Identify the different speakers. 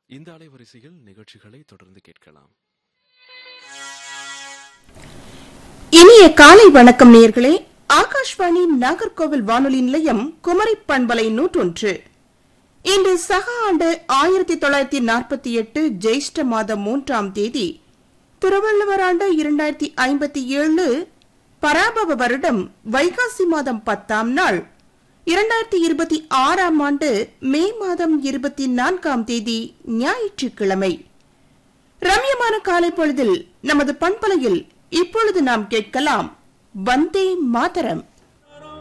Speaker 1: இந்த அலைவரிசையில் நிகழ்ச்சிகளை தொடர்ந்து கேட்கலாம்
Speaker 2: இனிய காலை வணக்கம் நேயர்களே ஆகாஷ்வாணி நாகர்கோவில் வானொலி நிலையம் குமரி பண்பலை நூற்றொன்று இன்று சக ஆண்டு ஆயிரத்தி தொள்ளாயிரத்தி நாற்பத்தி எட்டு ஜெயிஷ்ட மாதம் மூன்றாம் தேதி திருவள்ளுவர் ஆண்டு இரண்டாயிரத்தி ஐம்பத்தி ஏழு பராபவ வருடம் வைகாசி மாதம் பத்தாம் நாள் இரண்டாயிரத்தி இருபத்தி ஆறாம் ஆண்டு மே மாதம் இருபத்தி நான்காம் தேதி ஞாயிற்றுக்கிழமை ரம்யமான காலை பொழுதில் நமது பண்பலையில் இப்பொழுது நாம் கேட்கலாம் வந்தே மாதரம்